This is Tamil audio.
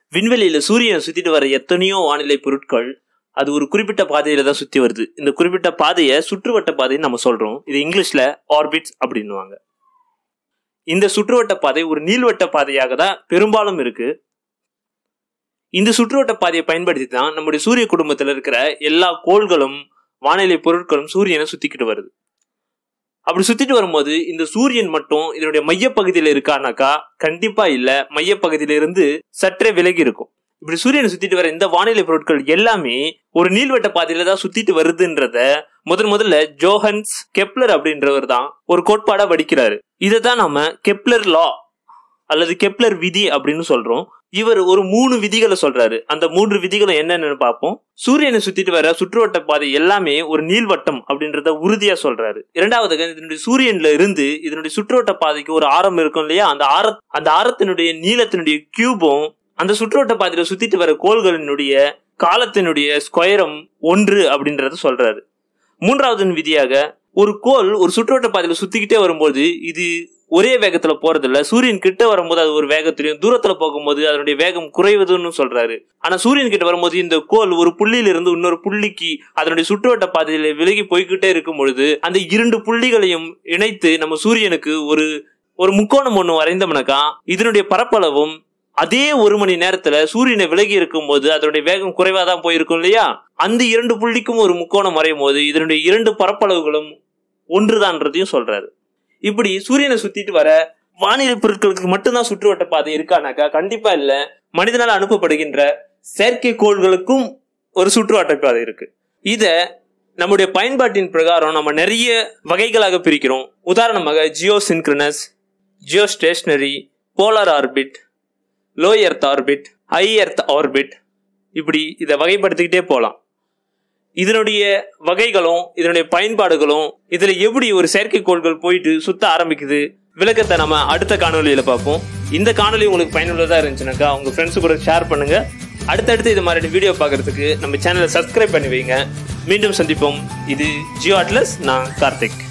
விண்வெளியில சூரியனை சுத்திட்டு வர எத்தனையோ வானிலை பொருட்கள் அது ஒரு குறிப்பிட்ட பாதையில தான் சுத்தி வருது இந்த குறிப்பிட்ட பாதையை சுற்றுவட்ட பாதைன்னு நம்ம சொல்றோம் இது இங்கிலீஷ்ல ஆர்பிட்ஸ் அப்படின்னுவாங்க இந்த சுற்றுவட்ட பாதை ஒரு நீள்வட்ட பாதையாக தான் பெரும்பாலும் இருக்கு இந்த சுற்றுவட்ட பாதையை பயன்படுத்தி தான் நம்முடைய சூரிய குடும்பத்தில் இருக்கிற எல்லா கோள்களும் வானிலை பொருட்களும் சூரியனை சுத்திக்கிட்டு வருது அப்படி சுத்திட்டு வரும்போது இந்த சூரியன் மட்டும் இதனுடைய மையப்பகுதியில இருக்கானாக்கா கண்டிப்பா இல்ல மையப்பகுதியில இருந்து சற்றே விலகி இருக்கும் இப்படி சூரியனை சுத்திட்டு வர இந்த வானிலை பொருட்கள் எல்லாமே ஒரு நீள்வட்ட பாதையில தான் சுத்திட்டு வருதுன்றத முதன் முதல்ல ஜோஹன்ஸ் கெப்லர் அப்படின்றவர் தான் ஒரு கோட்பாடா வடிக்கிறாரு இதை தான் நாம கெப்லர் லா அல்லது கெப்லர் விதி அப்படின்னு சொல்றோம் இவர் ஒரு மூணு விதிகளை சொல்றாரு அந்த மூன்று விதிகளும் என்னென்னு பார்ப்போம் சூரியனை சுத்திட்டு வர சுற்றுவட்ட பாதை எல்லாமே ஒரு நீள்வட்டம் அப்படின்றத உறுதியா சொல்றாரு இரண்டாவது இதனுடைய சூரியன்ல இருந்து இதனுடைய சுற்றுவட்ட பாதைக்கு ஒரு ஆரம் இருக்கும் இல்லையா அந்த ஆர அந்த ஆரத்தினுடைய நீளத்தினுடைய கியூபும் அந்த சுற்றுவட்ட பாதையில சுத்திட்டு வர கோள்களினுடைய காலத்தினுடைய ஸ்கொயரும் ஒன்று அப்படின்றத சொல்றாரு மூன்றாவது விதியாக ஒரு கோள் ஒரு சுற்றுவட்ட பாதையில சுத்திக்கிட்டே வரும்போது இது ஒரே வேகத்துல போறதில்ல சூரியன் கிட்ட வரும்போது அது ஒரு வேகத்திலையும் தூரத்துல போகும்போது அதனுடைய வேகம் குறைவதுன்னு சொல்றாரு ஆனா சூரியன் கிட்ட வரும்போது இந்த கோள் ஒரு புள்ளியில இருந்து இன்னொரு புள்ளிக்கு அதனுடைய சுற்றுவட்ட பாதையில விலகி போய்கிட்டே இருக்கும் பொழுது அந்த இரண்டு புள்ளிகளையும் இணைத்து நம்ம சூரியனுக்கு ஒரு ஒரு முக்கோணம் ஒண்ணு வரைந்தோம்னாக்கா இதனுடைய பரப்பளவும் அதே ஒரு மணி நேரத்துல சூரியனை விலகி இருக்கும் போது அதனுடைய வேகம் குறைவா தான் போயிருக்கும் இல்லையா அந்த இரண்டு புள்ளிக்கும் ஒரு முக்கோணம் வரையும் போது இதனுடைய இரண்டு பரப்பளவுகளும் ஒன்றுதான்றதையும் சொல்றாரு இப்படி சூரியனை சுத்திட்டு வர வானிலை பொருட்களுக்கு மட்டும்தான் சுற்றுவட்ட பாதை இருக்கானாக்கா கண்டிப்பா இல்ல மனிதனால் அனுப்பப்படுகின்ற செயற்கை கோள்களுக்கும் ஒரு சுற்றுவட்ட பாதை இருக்கு இத நம்முடைய பயன்பாட்டின் பிரகாரம் நம்ம நிறைய வகைகளாக பிரிக்கிறோம் உதாரணமாக geosynchronous geostationary polar orbit low earth orbit high earth orbit இப்படி இதை வகைப்படுத்திக்கிட்டே போகலாம் இதனுடைய வகைகளும் இதனுடைய பயன்பாடுகளும் இதுல எப்படி ஒரு செயற்கைக்கோள்கள் போயிட்டு சுத்த ஆரம்பிக்குது விளக்கத்தை நம்ம அடுத்த காணொலியில பார்ப்போம் இந்த காணொலி உங்களுக்கு பயனுள்ளதா இருந்துச்சுனாக்கா உங்க ஃப்ரெண்ட்ஸ் கூட ஷேர் பண்ணுங்க அடுத்தடுத்து இது மாதிரி வீடியோ பார்க்கறதுக்கு நம்ம சேனலை சப்ஸ்கிரைப் பண்ணி வைங்க மீண்டும் சந்திப்போம் இது ஜியோ அட்லஸ் நான் கார்த்திக்